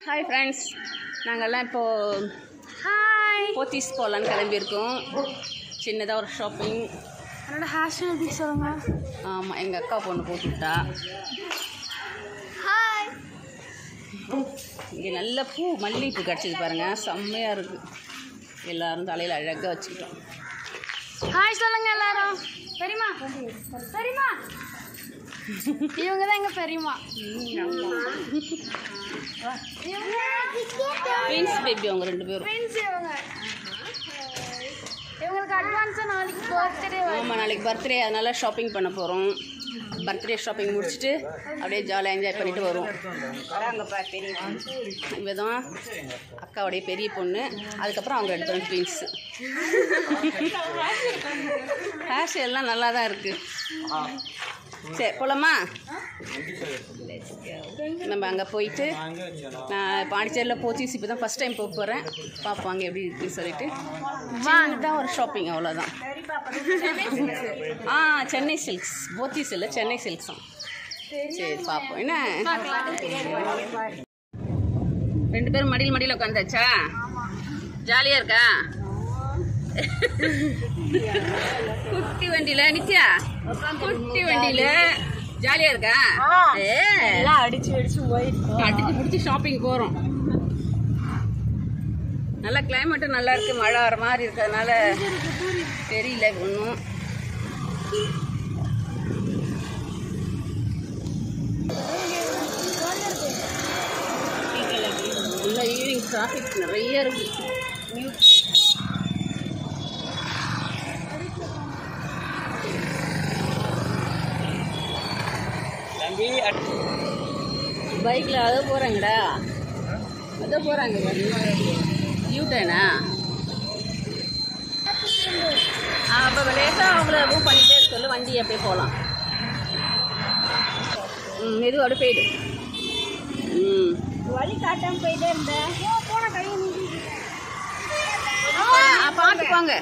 Hi friends நாங்கள்லாம் இப்போது hi Pothys போகலான்னு கிளம்பியிருக்கோம் சின்னதாக ஒரு ஷாப்பிங் என்னோட ஹேஷ் எப்படி சொல்லுங்க ஆமாம் எங்கள் அக்கா பொண்ணு போட்டுவிட்டா ஹாய் இங்கே நல்ல பூ மல்லிகைப்பூ கிடச்சிது பாருங்கள் செம்மையாக இருக்குது எல்லாரும் தலையில் அழகாக வச்சுக்கிட்டோம் ஹாய் சொல்லுங்க எல்லாரும் பெரியமா பெரியமா இவங்க தான் எங்க பெரியமா ட்வின்ஸ் பேபி அவங்க ரெண்டு பேரும் ஃப்ரெண்ட்ஸ் இவங்க இவங்களுக்கு அட்வான்ஸாக நாளைக்கு பர்த்டே ஆமாம் நாளைக்கு பர்த்டே அதனால் ஷாப்பிங் பண்ண போகிறோம் பர்த்டே ஷாப்பிங் முடிச்சுட்டு அப்படியே ஜாலியாக என்ஜாய் பண்ணிட்டு வருவோம் இவ தான் அக்காவுடைய பெரிய பொண்ணு அதுக்கப்புறம் அவங்க ரெண்டு பேரும் ட்வின்ஸு ஹேர் ஸ்டைல்லாம் நல்லா தான் இருக்குது சரி போலாமா நம்ம அங்கே போயிட்டு நான் பாண்டிச்சேரியில் போத்தீஸ் இப்போ தான் ஃபஸ்ட் டைம் போக போகிறேன் பார்ப்பாங்க எப்படி இருக்குன்னு சொல்லிட்டு தான் ஒரு ஷாப்பிங் அவ்வளோதான் ஆ சென்னை சில்க்ஸ் போத்தீஸ் இல்லை சென்னை சில்க்ஸ் தான் சரி பார்ப்போம் என்ன ரெண்டு பேரும் மடியில் மடியில் உட்காந்தாச்சா ஜாலியாக இருக்கா குட்டி வண்டியில நித்யா குட்டி வண்டியில ஜாலியா இருக்கா ஏ அடிச்சு அடிச்சு போயிருக்கோம் அடிச்சு பிடிச்சி ஷாப்பிங் போறோம் நல்லா கிளைமேட்டும் நல்லா இருக்கு மழை வர மாதிரி இருக்கிறதுனால தெரியல ஒன்றும் நல்லா ஈவினிங் டிராஃபிக் நிறைய இருக்கு பைக்கில் அதை போகிறாங்கடா அதை போகிறாங்க யூட்டேனா அப்போ லேசாக அவங்கள மூவ் பண்ணிகிட்டே இருக்க சொல்லு வண்டி அப்படியே போகலாம் ம் மெதுவோட போயிடு ம் வழி காட்டாம போயிட்டே இருந்தேன் போன கையை ஆ பார்த்து போங்க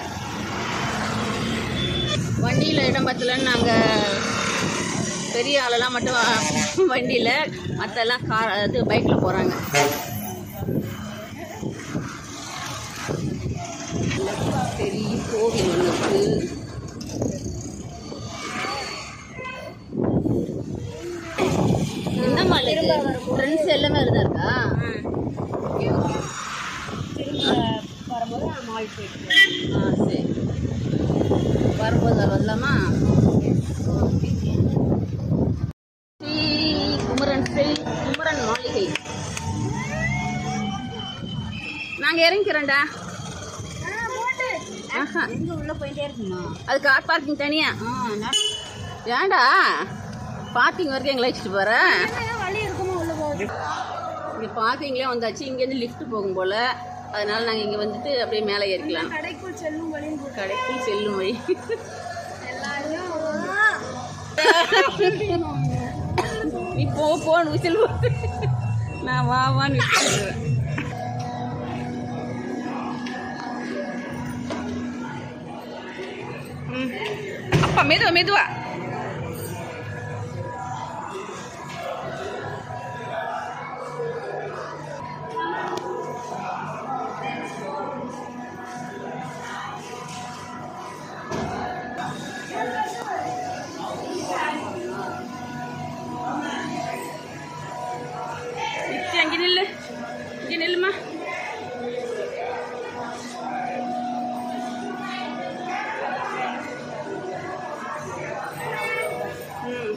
வண்டியில் இடம் பத்தலன்னு நாங்கள் பெரிய ஆளெல்லாம் மட்டும் வண்டியில் மற்றெல்லாம் கார் இது பைக்கில் போகிறாங்க பெரிய கோவில் ஒன்று இருக்குது என்ன மாலை இது ஃப்ரெண்ட்ஸ் எல்லாமே இருந்தா இருக்கா ஓகே ஓகே வரும்போது மால் போயிட்டு ஆ சரி வரும்போது வரலாமா ஸ்ரீ குமரன் ஸ்ரீ குமரன் மாளிகை நாங்கள் இறங்கிக்கிறோம்டா ஆஹா எங்க உள்ள போயிட்டே இருக்குமா அது கார் பார்க்கிங் தனியா ஏன்டா பார்க்கிங் வரைக்கும் எங்களை வச்சுட்டு போகிறேன் வழி இருக்குமா உள்ள போகுது இங்கே பார்க்கிங்லேயே வந்தாச்சு இங்கேருந்து லிஃப்ட் போகும் போல் அதனால நாங்கள் இங்கே வந்துட்டு அப்படியே மேலே ஏறிக்கலாம் கடைக்குள் செல்லும் வழியும் கடைக்குள் செல்லும் வழி நீ போ போன்னு விசில் போடு. நான் வா வான்னு விசில் அப்பா மெதுவா மெதுவா நித்யா இங்கே நில்லு இங்கே நில்லுமா ம்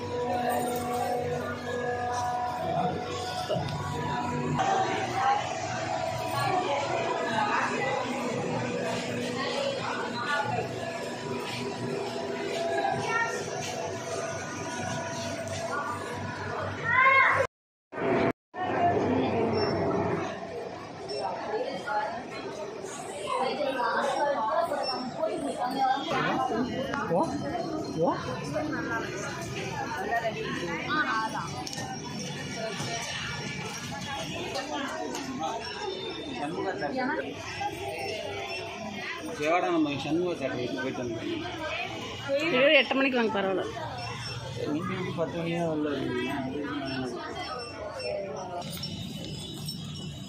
சேவாடா நம்ம சண்முக தேட்டருக்கு போயிட்டு வந்தோம் இருபது எட்டு மணிக்கு வாங்க பரவாயில்ல நீங்கள் வந்து பத்து மணியாக உள்ள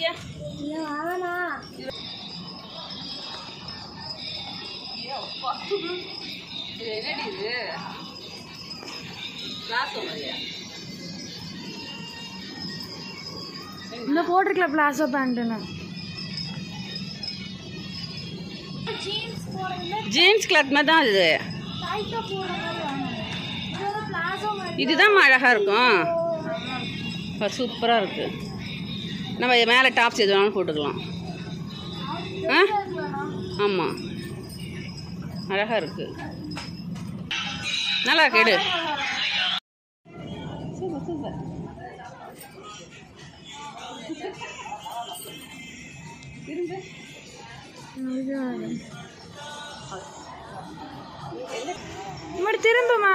சத்யா இல்லை வாங்கண்ணா இது என்னடி இது கிளாஸ் மாதிரியா இந்த போட்டிருக்கல பிளாசோ பேண்ட்டுன்னு ஜீன்ஸ் போடுறதுல ஜீன்ஸ் கிளாத் மாதிரி தான் இது டைட்டாக போடுற மாதிரி வாங்கணும் இது ஒரு பிளாசோ மாதிரி இதுதான் அழகாக இருக்கும் சூப்பராக இருக்கு நம்ம இது மேலே டாப்ஸ் எது வேணாலும் போட்டுக்கலாம் ஆ ஆமாம் அழகாக இருக்கு நல்லா கேடு சூப்பர் சூப்பர் திரும்ப இம்மாடி திரும்புமா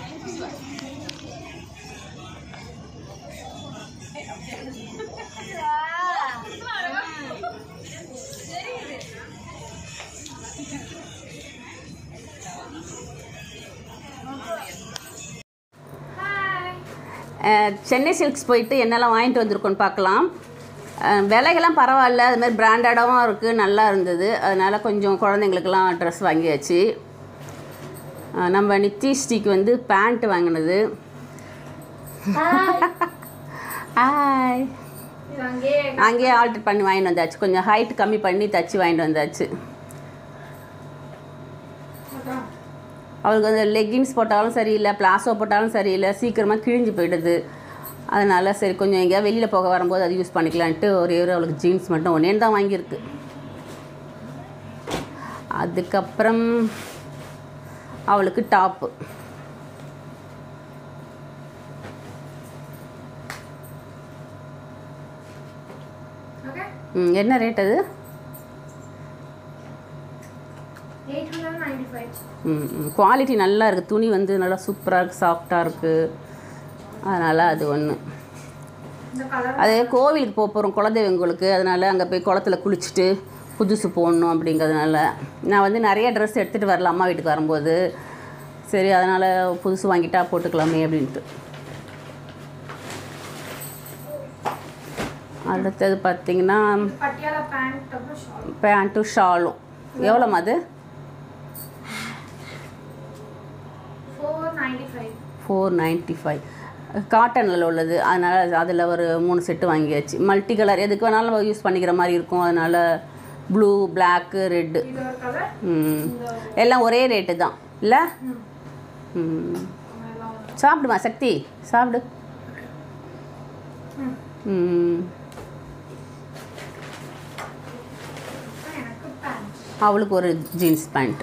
அஹ், சென்னை சில்க்ஸ் போயிட்டு என்னெல்லாம் வாங்கிட்டு வந்திருக்கோன்னு பார்க்கலாம் அஹ், விலைகள்லாம் பரவாயில்ல அது மாதிரி பிராண்டடாகவும் இருக்குது நல்லா இருந்தது அதனால் கொஞ்சம் குழந்தைங்களுக்கெல்லாம் ட்ரெஸ் வாங்கியாச்சு அஹ், நம்ம நித்திஷ்டிக்கு வந்து பேண்ட் வாங்கினது ஹாய் அங்கேயே அங்கேயே ஆல்டர் பண்ணி வாங்கிட்டு வந்தாச்சு கொஞ்சம் ஹைட் கம்மி பண்ணி தச்சு வாங்கிட்டு வந்தாச்சு அவளுக்கு வந்து லெகின்ஸ் போட்டாலும் சரியில்லை பிளாசோ போட்டாலும் சரியில்லை சீக்கிரமாக கிழிஞ்சு போயிடுது அதனால் சரி கொஞ்சம் எங்கேயா வெளியில் போக வரும்போது அது யூஸ் பண்ணிக்கலான்ட்டு ஒரே ஒரு அவளுக்கு ஜீன்ஸ் மட்டும் ஒன்றே தான் வாங்கியிருக்கு அதுக்கப்புறம் அவளுக்கு டாப்பு ஓகே ம், என்ன ரேட் அது eight hundred ninety five quality நல்லா இருக்குது துணி வந்து நல்லா சூப்பராக இருக்குது சாஃப்டாக இருக்குது அதனால் அது ஒன்று இந்த கலர் அது கோவிலுக்கு போக போகிறோம் குலதெய்வங்களுக்கு அதனால் அங்கே போய் குளத்துல குளிச்சுட்டு புதுசு போடணும் அப்படிங்கிறதுனால நான் வந்து நிறைய ட்ரெஸ் எடுத்துகிட்டு வரல அம்மா வீட்டுக்கு வரும்போது சரி அதனால் புதுசு வாங்கிட்டா போட்டுக்கலாமே அப்படின்ட்டு அடுத்தது பார்த்தீங்கன்னா பட்டியாலா பேண்ட் அப்புறம் ஷால் பேண்ட்டும் ஷாலும் எவ்வளோம்மா அது four ninety five four ninety five காட்டனில் உள்ளது அதனால் அதில் ஒரு மூணு செட்டு வாங்கியாச்சு மல்டி கலர் எதுக்கு வேணாலும் நம்ம யூஸ் பண்ணிக்கிற மாதிரி இருக்கும் அதனால் ப்ளூ பிளாக்கு ரெட்டு இது ஒரு கலர் ம் எல்லாம் ஒரே ரேட்டு தான் இல்லை ம் சாப்பிடுமா சக்தி சாப்பிடு ம் எனக்கு பேண்ட் அவளுக்கு ஒரு ஜீன்ஸ் பேண்ட்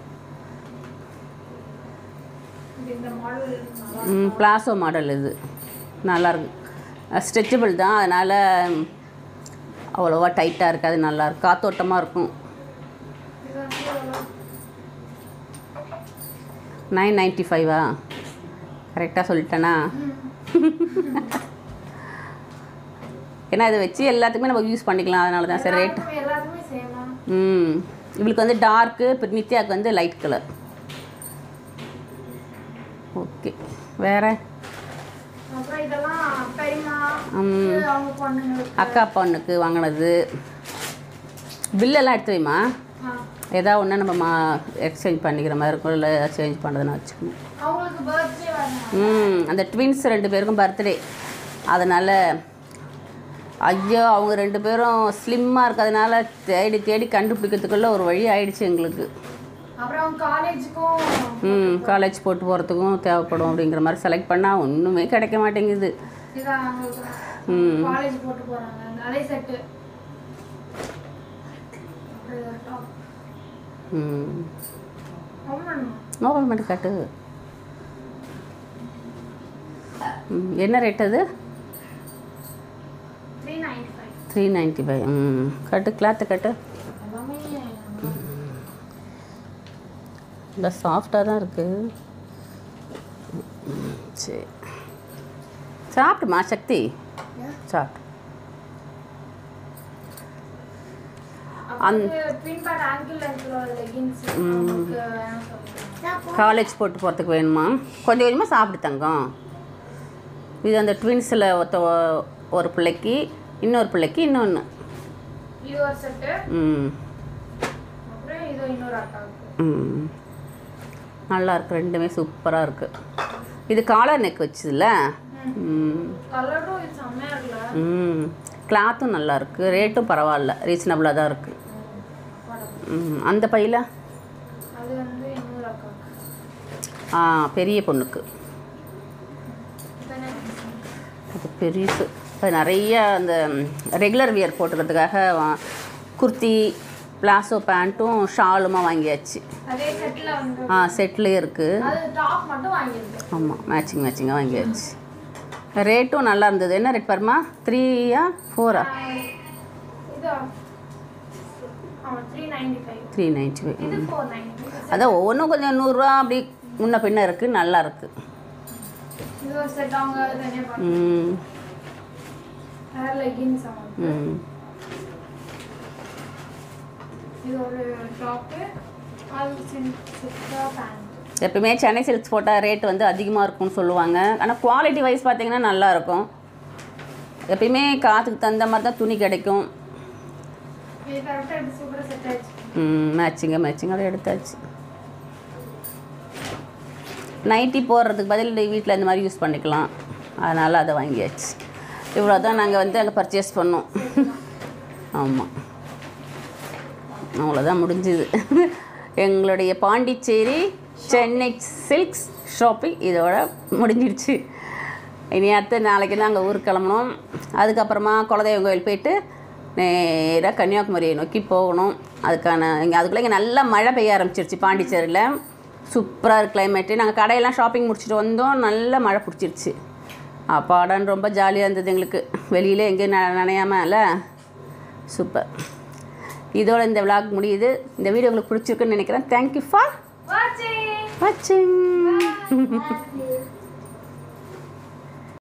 இது இந்த மாடல் நல்லா ம் பிளாசோ மாடல் இது நல்லாயிருக்கு ஸ்ட்ரெச்சபிள் தான் அதனால் அவ்வளோவா டைட்டாக இருக்காது நல்லாயிருக்கு காத்தோட்டமாக இருக்கும் இது வந்து எவ்வளோ? நைன் நைன்ட்டி ஃபைவா கரெக்டாக சொல்லிட்டேனா ஏன்னா இதை வச்சு எல்லாத்துக்குமே நம்ம யூஸ் பண்ணிக்கலாம் அதனால தான் சரி ரேட் எல்லாத்துக்குமே எல்லாத்துக்குமே சேமா ம் இவளுக்கு வந்து டார்க்கு இப்போ நித்யாவுக்கு வந்து லைட் கலர் ஓகே வேறு அப்புறம் இதெல்லாம் பெரியமா ம். இது அவங்க பொண்ணுங்களுக்கு அக்கா பொண்ணுக்கு வாங்கினது பில்லெல்லாம் எடுத்து வைமா ஆ. ஏதாவது ஒன்று நம்ம மா எக்ஸ்சேஞ்ச் பண்ணிக்கிற மாதிரி இருக்கும் இல்லை சேஞ்ச் பண்ணுறதுனா வச்சுக்கணும் அவங்களுக்கு பர்த்டே வரணும் ம் அந்த ட்வின்ஸ் ரெண்டு பேருக்கும் பர்த்டே அதனால் ஐயோ அவங்க ரெண்டு பேரும் ஸ்லிம்மாக இருக்கிறதுனால தேடி தேடி கண்டுபிடிக்கிறதுக்குள்ள ஒரு வழி ஆயிடுச்சு எங்களுக்கு அப்புறம் அவங்க காலேஜுக்கும் ம் காலேஜ் போட்டு போகிறதுக்கும் தேவைப்படும் அப்படிங்கிற மாதிரி செலக்ட் பண்ணால் ஒன்றுமே கிடைக்க மாட்டேங்குது இதான் அவங்களுக்கு ம் காலேஜ் போட்டு போறாங்க நிறைய செட்டு அப்புறம் இது ஒரு top. ம் ரொம்ப வேணுமா? நோபல் மட்டும் காட்டு ம், என்ன ரேட் அது 395. த்ரீ நைன்ட்டி ஃபைவ் ம் கட்டு கிளாத்து கட்டு எல்லாமே நல்லா சாஃப்டாக தான் இருக்குது சரி சாப்பிடுமா சக்தி சாப்பிட்டு அப்புறம் பின் பேட் ஆங்கிள் லென்த்தில் ஒரு லெகின்ஸ் அவங்களுக்கு வேணும் சொல்லுங்க காலேஜ் போட்டு போகிறதுக்கு வேணுமா கொஞ்சம் கொஞ்சமாக சாப்பிடு தங்கம் இது அந்த ட்வின்ஸில் ஒருத்த ஒ- ஒரு பிள்ளைக்கு இன்னொரு பிள்ளைக்கு இன்னொன்று இது ஒரு செட்டு ம் அப்புறம் இது இன்னொரு அக்காவுக்கு ம் நல்லா இருக்கு ரெண்டுமே சூப்பராக இருக்கு இது காலர் நெக் வச்சதுல ம் கலரும் இது செம்மையா இருக்குல்ல ம் கிளாத்தும் நல்லா இருக்கு ரேட்டும் பரவாயில்ல ரீசனபிளாக தான் இருக்கு ம் அந்த பையில அது வந்து இன்னொரு அக்காவுக்கு ஆ பெரிய பொண்ணுக்கு தானே? அது பெருசு அது நிறைய அந்த ரெகுலர் வியர் போட்டுக்கிறதுக்காக வா- குர்த்தி பிளாசோ பேண்ட்டும் ஷாலுமா வாங்கியாச்சு அதே செட்ல வந்து ஆ செட்லேயே இருக்குது அது டாப் மட்டும் வாங்கியிருக்கேன் ஆமாம் மேட்சிங் மேட்சிங்காக வாங்கியாச்சு ரேட்டும் நல்லா இருந்தது என்ன ரேட் பாருமா த்ரீயா ஃபோரா இது ஆமாம் three ninety five three ninety five இது ஃபோர் நைன்டி அதான் ஒவ்வொன்றும் கொஞ்சம் நூறுரூவா அப்படி முன்ன பின்ன இருக்குது நல்லா இருக்குது இது ஒரு செட் அவங்க தனியாக பார்த்து ம் ஹேர் லெகின்ஸ் அவங்க ம் இது ஒரு டாப்பு அது சின்ன பேண்ட் எப்பவுமே சென்னை சில்க்ஸ் போட்டால் ரேட் வந்து அதிகமாக இருக்கும்னு சொல்லுவாங்க ஆனால் குவாலிட்டி வைஸ் பார்த்தீங்கன்னா நல்லா இருக்கும் எப்பயுமே காற்றுக்கு தகுந்த மாதிரி தான் துணி கிடைக்கும் இது கரெக்டாக எப்படி சூப்பராக செட் ஆயிடுச்சு மேட்சிங்காக மேட்சிங்காக எடுத்தாச்சு நைட்டி போடுறதுக்கு பதில் வீட்டில் இந்த மாதிரி யூஸ் பண்ணிக்கலாம் அதனால் அதை வாங்கியாச்சு இவ்வளோ தான் நாங்கள் வந்து அங்கே பர்ச்சேஸ் பண்ணோம் ஆமாம் அவ்வளோதான் முடிஞ்சுது எங்களுடைய பாண்டிச்சேரி சென்னை சில்க்ஸ் ஷாப்பிங் இதோட முடிஞ்சிடுச்சு இனி அடுத்து நாளைக்கு தான் அங்கே ஊருக்கு கிளம்பணும் அதுக்கப்புறமா குலதெய்வம் கோயில் போயிட்டு நேராக கன்னியாகுமரியை நோக்கி போகணும் அதுக்கான இங்கே அதுக்குள்ளே இங்கே நல்லா மழை பெய்ய ஆரம்பிச்சிருச்சு பாண்டிச்சேரியில் சூப்பராக இருக்கு கிளைமேட்டு நாங்கள் கடையெல்லாம் ஷாப்பிங் முடிச்சுட்டு வந்தோம் நல்ல மழை பிடிச்சிருச்சு அப்பாடான்னு ரொம்ப ஜாலியாக இருந்தது எங்களுக்கு வெளியில எங்கேயும் ந நனையாமல சூப்பர் இதோட இந்த விளாக் முடியுது இந்த வீடியோ உங்களுக்கு பிடிச்சிருக்குன்னு நினைக்கிறேன் தேங்க்யூ ஃபார் வாட்சிங் வாட்சிங்